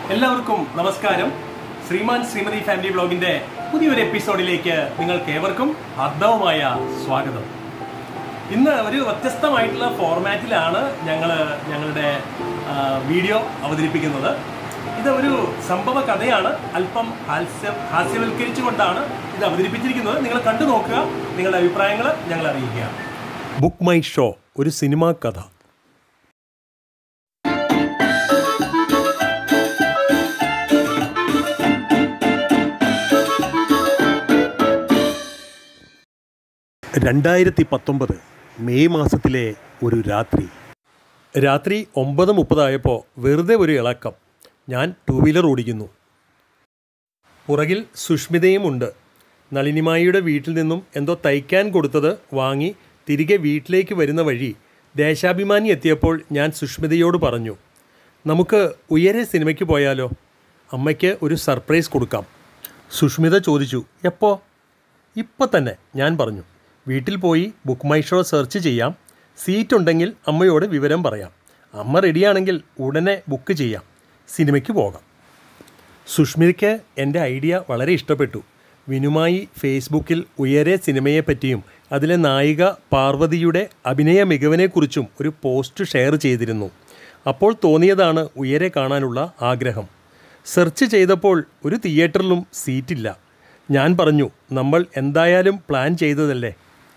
എല്ലാവർക്കും നമസ്കാരം ശ്രീമാൻ ശ്രീമതി ഫാമിലി വ്ലോഗിന്റെ പുതിയൊരു എപ്പിസോഡിലേക്ക് നിങ്ങൾക്ക് ഏവർക്കും ഹാർദവമായ സ്വാഗതം ഇന്ന് ഒരു വ്യത്യസ്തമായിട്ടുള്ള ഫോർമാറ്റിലാണ് ഞങ്ങൾ ഞങ്ങളുടെ ആ, വീഡിയോ അവതരിപ്പിക്കുന്നത് ഇത് ഒരു സംഭവ കഥയാണ് അല്പം ഹാസ്യ ഹാസ്യവൽക്കരിച്ചുകൊണ്ടാണ് ഇത് അവതരിപ്പിച്ചിരിക്കുന്നത് നിങ്ങൾ കണ്ടു നോക്കുക നിങ്ങളുടെ അഭിപ്രായങ്ങൾ ഞങ്ങൾ അറിയിക്കുക ബുക്ക് മൈ ഷോ ഒരു സിനിമാ കഥ രണ്ടായിരത്തി പത്തൊമ്പത് മെയ് മാസത്തിലെ ഒരു രാത്രി രാത്രി ഒമ്പത് മുപ്പതായപ്പോൾ വെറുതെ ഒരു ഇളക്കം ഞാൻ ടൂ വീലർ ഓടിക്കുന്നു പുറകിൽ സുഷ്മിതയും ഉണ്ട് നളിനിമായിയുടെ വീട്ടിൽ നിന്നും എന്തോ തയ്ക്കാൻ കൊടുത്തത് വാങ്ങി തിരികെ വീട്ടിലേക്ക് വരുന്ന വഴി ദേശാഭിമാനി എത്തിയപ്പോൾ ഞാൻ സുഷ്മിതയോട് പറഞ്ഞു നമുക്ക് ഉയരെ സിനിമയ്ക്ക് പോയാലോ അമ്മയ്ക്ക് ഒരു സർപ്രൈസ് കൊടുക്കാം സുഷ്മിത ചോദിച്ചു എപ്പോ ഇപ്പം തന്നെ ഞാൻ പറഞ്ഞു വീട്ടിൽ പോയി ബുക്ക് മൈ ഷോ സെർച്ച് ചെയ്യാം സീറ്റ് ഉണ്ടെങ്കിൽ അമ്മയോട് വിവരം പറയാം അമ്മ റെഡിയാണെങ്കിൽ ഉടനെ ബുക്ക് ചെയ്യാം സിനിമയ്ക്ക് പോകാം സുഷ്മിതയ്ക്ക് എൻ്റെ ഐഡിയ വളരെ ഇഷ്ടപ്പെട്ടു വിനുമായി ഫേസ്ബുക്കിൽ ഉയരെ സിനിമയെപ്പറ്റിയും അതിലെ നായിക പാർവതിയുടെ അഭിനയ മികവിനെക്കുറിച്ചും ഒരു പോസ്റ്റ് ഷെയർ ചെയ്തിരുന്നു അപ്പോൾ തോന്നിയതാണ് ഉയരെ കാണാനുള്ള ആഗ്രഹം സെർച്ച് ചെയ്തപ്പോൾ ഒരു തിയേറ്ററിലും സീറ്റില്ല ഞാൻ പറഞ്ഞു നമ്മൾ എന്തായാലും പ്ലാൻ ചെയ്തതല്ലേ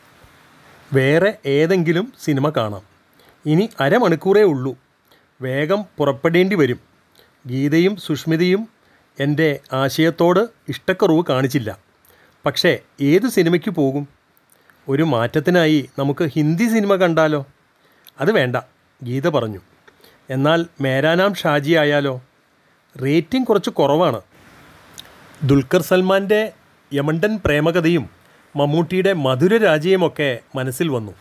വേറെ ഏതെങ്കിലും സിനിമ കാണാം ഇനി അരമണിക്കൂറേ ഉള്ളൂ വേഗം പുറപ്പെടേണ്ടി വരും ഗീതയും സുഷ്മിതയും എൻ്റെ ആശയത്തോട് ഇഷ്ടക്കുറവ് കാണിച്ചില്ല പക്ഷേ ഏത് സിനിമയ്ക്ക് പോകും ഒരു മാറ്റത്തിനായി നമുക്ക് ഹിന്ദി സിനിമ കണ്ടാലോ അത് വേണ്ട ഗീത പറഞ്ഞു എന്നാൽ മേരാനാം ഷാജി ആയാലോ റേറ്റിംഗ് കുറച്ച് കുറവാണ് ദുൽഖർ സൽമാൻ്റെ യമണ്ടൻ പ്രേമകഥയും മമ്മൂട്ടിയുടെ മധുരരാജയുമൊക്കെ മനസ്സിൽ വന്നു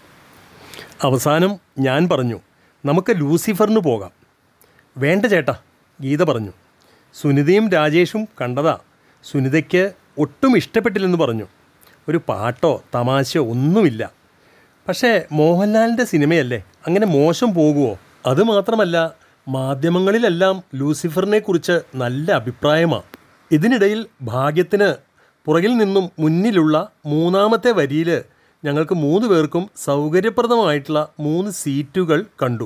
അവസാനം ഞാൻ പറഞ്ഞു നമുക്ക് ലൂസിഫറിന് പോകാം വേണ്ട ചേട്ടാ ഗീത പറഞ്ഞു സുനിതയും രാജേഷും കണ്ടതാ സുനിതയ്ക്ക് ഒട്ടും ഇഷ്ടപ്പെട്ടില്ലെന്ന് പറഞ്ഞു ഒരു പാട്ടോ തമാശയോ ഒന്നുമില്ല പക്ഷേ മോഹൻലാലിൻ്റെ സിനിമയല്ലേ അങ്ങനെ മോശം പോകുമോ അതുമാത്രമല്ല മാധ്യമങ്ങളിലെല്ലാം ലൂസിഫറിനെ കുറിച്ച് നല്ല അഭിപ്രായമാണ് ഇതിനിടയിൽ ഭാഗ്യത്തിന് പുറകിൽ നിന്നും മുന്നിലുള്ള മൂന്നാമത്തെ വരിയിൽ ഞങ്ങൾക്ക് മൂന്ന് പേർക്കും സൗകര്യപ്രദമായിട്ടുള്ള മൂന്ന് സീറ്റുകൾ കണ്ടു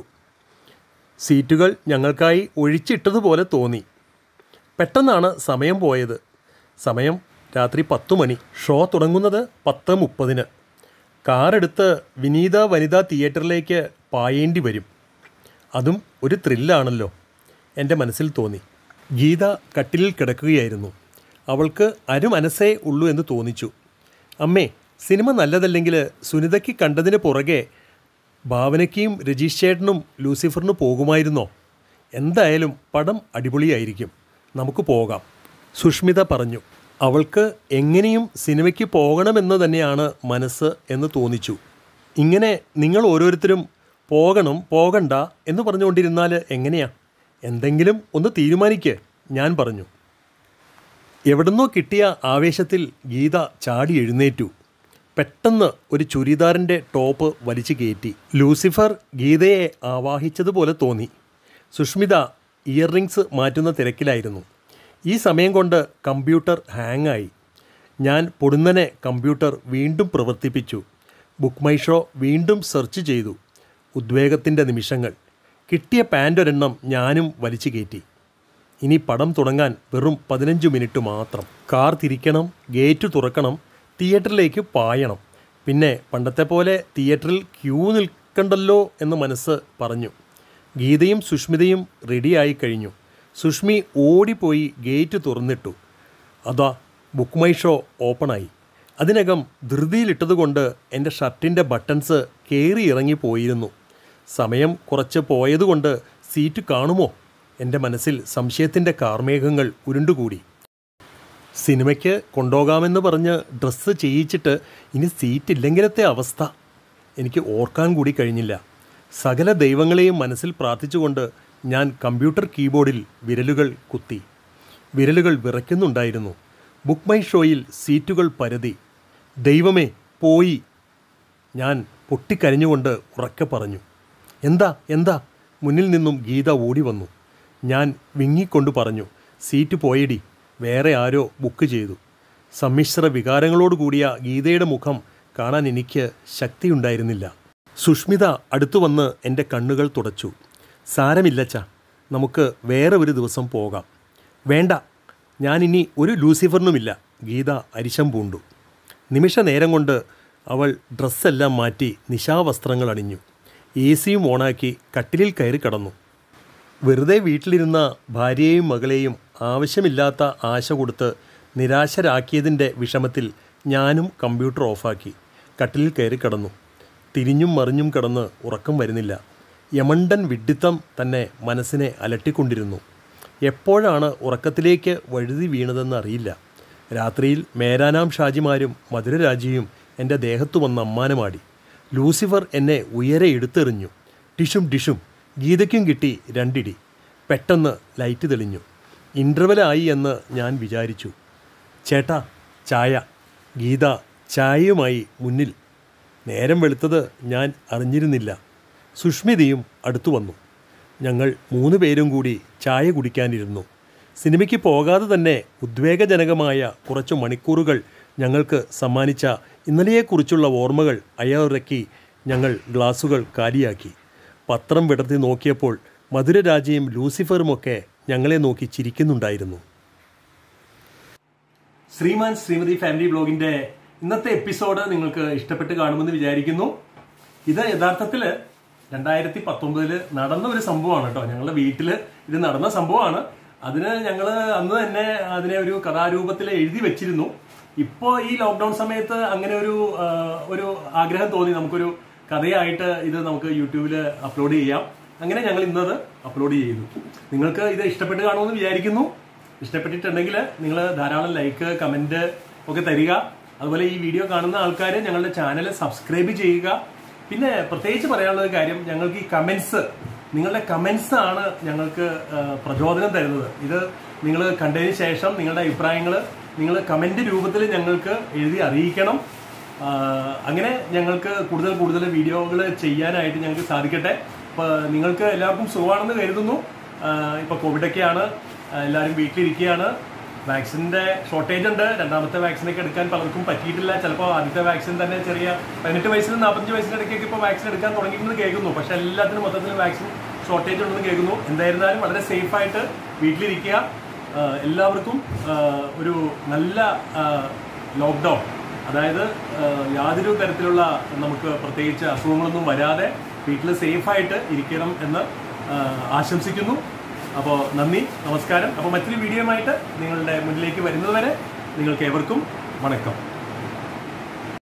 സീറ്റുകൾ ഞങ്ങൾക്കായി ഒഴിച്ചിട്ടതുപോലെ തോന്നി പെട്ടെന്നാണ് സമയം പോയത് സമയം രാത്രി പത്തു മണി ഷോ തുടങ്ങുന്നത് പത്ത് മുപ്പതിന് കാറെടുത്ത് വിനീത വനിതാ തിയേറ്ററിലേക്ക് പായേണ്ടി വരും അതും ഒരു ത്രില്ലാണല്ലോ എൻ്റെ മനസ്സിൽ തോന്നി ഗീത കട്ടിലിൽ കിടക്കുകയായിരുന്നു അവൾക്ക് അരുമനസ്സേ ഉള്ളൂ എന്ന് തോന്നിച്ചു അമ്മേ സിനിമ നല്ലതല്ലെങ്കിൽ സുനിതയ്ക്ക് കണ്ടതിന് പുറകെ ഭാവനയ്ക്കും രജീഷ് ചേട്ടനും ലൂസിഫറിന് പോകുമായിരുന്നോ എന്തായാലും പടം അടിപൊളിയായിരിക്കും നമുക്ക് പോകാം സുഷ്മിത പറഞ്ഞു അവൾക്ക് എങ്ങനെയും സിനിമയ്ക്ക് പോകണമെന്ന് തന്നെയാണ് മനസ്സ് എന്ന് തോന്നിച്ചു ഇങ്ങനെ നിങ്ങൾ ഓരോരുത്തരും പോകണം പോകണ്ട എന്ന് പറഞ്ഞുകൊണ്ടിരുന്നാൽ എങ്ങനെയാ എന്തെങ്കിലും ഒന്ന് തീരുമാനിക്ക് ഞാൻ പറഞ്ഞു എവിടുന്നോ കിട്ടിയ ആവേശത്തിൽ ഗീത ചാടി എഴുന്നേറ്റു പെട്ടെന്ന് ഒരു ചുരിദാറിൻ്റെ ടോപ്പ് വലിച്ചു കയറ്റി ലൂസിഫർ ഗീതയെ ആവാഹിച്ചതുപോലെ തോന്നി സുഷ്മിത ഇയർ റിങ്സ് മാറ്റുന്ന തിരക്കിലായിരുന്നു ഈ സമയം കൊണ്ട് കമ്പ്യൂട്ടർ ഹാങ്ങായി ഞാൻ പൊടുന്നനെ കമ്പ്യൂട്ടർ വീണ്ടും പ്രവർത്തിപ്പിച്ചു ബുക്ക് മൈ ഷോ വീണ്ടും സെർച്ച് ചെയ്തു ഉദ്വേഗത്തിൻ്റെ നിമിഷങ്ങൾ കിട്ടിയ പാൻ്റ് ഒരെണ്ണം ഞാനും വലിച്ചു കയറ്റി ഇനി പടം തുടങ്ങാൻ വെറും പതിനഞ്ച് മിനിറ്റ് മാത്രം കാർ തിരിക്കണം ഗേറ്റ് തുറക്കണം തിയേറ്ററിലേക്ക് പായണം പിന്നെ പണ്ടത്തെ പോലെ തിയേറ്ററിൽ ക്യൂ നിൽക്കണ്ടല്ലോ എന്ന് മനസ്സ് പറഞ്ഞു ഗീതയും സുഷ്മിതയും റെഡിയായി കഴിഞ്ഞു സുഷ്മി ഓടിപ്പോയി ഗേറ്റ് തുറന്നിട്ടു അതാ ബുക്ക് മൈ ഷോ ഓപ്പണായി അതിനകം ധൃതിയിലിട്ടതുകൊണ്ട് എൻ്റെ ഷർട്ടിൻ്റെ ബട്ടൺസ് കയറി ഇറങ്ങി പോയിരുന്നു സമയം കുറച്ച് പോയതുകൊണ്ട് സീറ്റ് കാണുമോ എൻ്റെ മനസ്സിൽ സംശയത്തിൻ്റെ കാർമേഘങ്ങൾ ഉരുണ്ടുകൂടി സിനിമയ്ക്ക് കൊണ്ടുപോകാമെന്ന് പറഞ്ഞ് ഡ്രസ്സ് ചെയ്യിച്ചിട്ട് ഇനി സീറ്റ് ഇല്ലെങ്കിലത്തെ അവസ്ഥ എനിക്ക് ഓർക്കാൻ കൂടി കഴിഞ്ഞില്ല സകല ദൈവങ്ങളെയും മനസ്സിൽ പ്രാർത്ഥിച്ചുകൊണ്ട് ഞാൻ കമ്പ്യൂട്ടർ കീബോർഡിൽ വിരലുകൾ കുത്തി വിരലുകൾ വിറയ്ക്കുന്നുണ്ടായിരുന്നു ബുക്ക് മൈ ഷോയിൽ സീറ്റുകൾ പരതി ദൈവമേ പോയി ഞാൻ പൊട്ടിക്കരഞ്ഞുകൊണ്ട് ഉറക്കെ പറഞ്ഞു എന്താ എന്താ മുന്നിൽ നിന്നും ഗീത ഓടി വന്നു ഞാൻ വിങ്ങിക്കൊണ്ട് പറഞ്ഞു സീറ്റ് പോയടി വേറെ ആരോ ബുക്ക് ചെയ്തു സമ്മിശ്ര വികാരങ്ങളോട് കൂടിയ ഗീതയുടെ മുഖം കാണാൻ എനിക്ക് ശക്തിയുണ്ടായിരുന്നില്ല സുഷ്മിത അടുത്തു വന്ന് എൻ്റെ കണ്ണുകൾ തുടച്ചു സാരമില്ലച്ച നമുക്ക് വേറെ ഒരു ദിവസം പോകാം വേണ്ട ഞാനിനി ഒരു ലൂസിഫറിനുമില്ല ഗീത അരിശം പൂണ്ടു നിമിഷ നേരം കൊണ്ട് അവൾ ഡ്രസ്സെല്ലാം മാറ്റി നിശാവസ്ത്രങ്ങൾ അണിഞ്ഞു എ സിയും ഓണാക്കി കട്ടിലിൽ കയറി കിടന്നു വെറുതെ വീട്ടിലിരുന്ന ഭാര്യയെയും മകളെയും ആവശ്യമില്ലാത്ത ആശ കൊടുത്ത് നിരാശരാക്കിയതിൻ്റെ വിഷമത്തിൽ ഞാനും കമ്പ്യൂട്ടർ ഓഫാക്കി കട്ടിലിൽ കയറി കിടന്നു തിരിഞ്ഞും മറിഞ്ഞും കിടന്ന് ഉറക്കം വരുന്നില്ല യമണ്ടൻ വിഡ്ഢിത്തം തന്നെ മനസ്സിനെ അലട്ടിക്കൊണ്ടിരുന്നു എപ്പോഴാണ് ഉറക്കത്തിലേക്ക് വഴുതി വീണതെന്ന് അറിയില്ല രാത്രിയിൽ മേരാനാം ഷാജിമാരും മധുരരാജിയും എൻ്റെ ദേഹത്തു വന്ന് അമ്മാനമാടി ലൂസിഫർ എന്നെ ഉയരെ എടുത്തെറിഞ്ഞു ഡിഷും ഡിഷും ഗീതയ്ക്കും കിട്ടി രണ്ടിടി പെട്ടെന്ന് ലൈറ്റ് തെളിഞ്ഞു ഇൻ്റർവെലായി എന്ന് ഞാൻ വിചാരിച്ചു ചേട്ടാ ചായ ഗീത ചായയുമായി മുന്നിൽ നേരം വെളുത്തത് ഞാൻ അറിഞ്ഞിരുന്നില്ല സുഷ്മിതയും അടുത്തു വന്നു ഞങ്ങൾ മൂന്ന് പേരും കൂടി ചായ കുടിക്കാനിരുന്നു സിനിമയ്ക്ക് പോകാതെ തന്നെ ഉദ്വേഗജനകമായ കുറച്ച് മണിക്കൂറുകൾ ഞങ്ങൾക്ക് സമ്മാനിച്ച ഇന്നലെയെക്കുറിച്ചുള്ള ഓർമ്മകൾ അയവിറക്കി ഞങ്ങൾ ഗ്ലാസുകൾ കാലിയാക്കി പത്രം വിടർത്തി നോക്കിയപ്പോൾ മധുരരാജയും ലൂസിഫറുമൊക്കെ ഞങ്ങളെ നോക്കി ചിരിക്കുന്നുണ്ടായിരുന്നു ശ്രീമാൻ ശ്രീമതി ഫാമിലി ബ്ലോഗിന്റെ ഇന്നത്തെ എപ്പിസോഡ് നിങ്ങൾക്ക് ഇഷ്ടപ്പെട്ട് കാണുമെന്ന് വിചാരിക്കുന്നു ഇത് യഥാർത്ഥത്തിൽ രണ്ടായിരത്തി പത്തൊമ്പതില് നടന്ന ഒരു സംഭവമാണ് കേട്ടോ ഞങ്ങളുടെ വീട്ടില് ഇത് നടന്ന സംഭവമാണ് അതിന് ഞങ്ങൾ അന്ന് തന്നെ അതിനെ ഒരു കഥാരൂപത്തിൽ എഴുതി വെച്ചിരുന്നു ഇപ്പോ ഈ ലോക്ക്ഡൌൺ സമയത്ത് അങ്ങനെ ഒരു ആ, ഒരു ആഗ്രഹം തോന്നി നമുക്കൊരു കഥയായിട്ട് ഇത് നമുക്ക് യൂട്യൂബിൽ അപ്ലോഡ് ചെയ്യാം അങ്ങനെ ഞങ്ങൾ ഇന്നത് അപ്ലോഡ് ചെയ്തു നിങ്ങൾക്ക് ഇത് ഇഷ്ടപ്പെട്ട് കാണുമെന്ന് വിചാരിക്കുന്നു ഇഷ്ടപ്പെട്ടിട്ടുണ്ടെങ്കിൽ നിങ്ങൾ ധാരാളം ലൈക്ക് കമന്റ് ഒക്കെ തരിക അതുപോലെ ഈ വീഡിയോ കാണുന്ന ആൾക്കാർ ഞങ്ങളുടെ ചാനൽ സബ്സ്ക്രൈബ് ചെയ്യുക പിന്നെ പ്രത്യേകിച്ച് പറയാനുള്ള ഒരു കാര്യം ഞങ്ങൾക്ക് ഈ കമന്റ്സ് നിങ്ങളുടെ കമന്റ്സ് ആണ് ഞങ്ങൾക്ക് ആ, പ്രചോദനം തരുന്നത് ഇത് നിങ്ങൾ കണ്ടതിന് ശേഷം നിങ്ങളുടെ അഭിപ്രായങ്ങൾ നിങ്ങൾ കമന്റ് രൂപത്തിൽ ഞങ്ങൾക്ക് എഴുതി അറിയിക്കണം ആ, അങ്ങനെ ഞങ്ങൾക്ക് കൂടുതൽ കൂടുതൽ വീഡിയോകൾ ചെയ്യാനായിട്ട് ഞങ്ങൾക്ക് സാധിക്കട്ടെ അപ്പോൾ നിങ്ങൾക്ക് എല്ലാവർക്കും സുഖമാണെന്ന് കരുതുന്നു ആ, ഇപ്പൊ കോവിഡൊക്കെയാണ് ആ, എല്ലാവരും വീട്ടിലിരിക്കുകയാണ് വാക്സിന്റെ ഷോർട്ടേജ് ഉണ്ട് രണ്ടാമത്തെ വാക്സിനൊക്കെ എടുക്കാൻ പലർക്കും പറ്റിയിട്ടില്ല ചിലപ്പോൾ ആദ്യത്തെ വാക്സിൻ തന്നെ ചെറിയ പതിനെട്ട് വയസ്സിനും നാൽപ്പത്തഞ്ച് വയസ്സിന് ഇടയ്ക്കൊക്കെ ഇപ്പോൾ വാക്സിൻ എടുക്കാൻ തുടങ്ങിയിട്ടുണ്ടെന്ന് കേൾക്കുന്നു പക്ഷേ എല്ലാത്തിനും മൊത്തത്തിൽ വാക്സിൻ ഷോർട്ടേജ് ഉണ്ടെന്ന് കേൾക്കുന്നു എന്തായിരുന്നാലും വളരെ സേഫ് ആയിട്ട് വീട്ടിലിരിക്കുക ആ, എല്ലാവർക്കും ആ, ഒരു നല്ല ലോക്ക്ഡൗൺ അതായത് ആ, യാതൊരു തരത്തിലുള്ള നമുക്ക് പ്രത്യേകിച്ച് അസുഖങ്ങളൊന്നും വരാതെ വീട്ടിൽ സേഫായിട്ട് ഇരിക്കണം എന്ന് ആ, ആശംസിക്കുന്നു അപ്പോൾ നന്ദി നമസ്കാരം അപ്പോൾ മറ്റൊരു വീഡിയോയുമായിട്ട് നിങ്ങളുടെ മുന്നിലേക്ക് വരുന്നതുവരെ നിങ്ങൾക്ക് ഏവർക്കും വണക്കം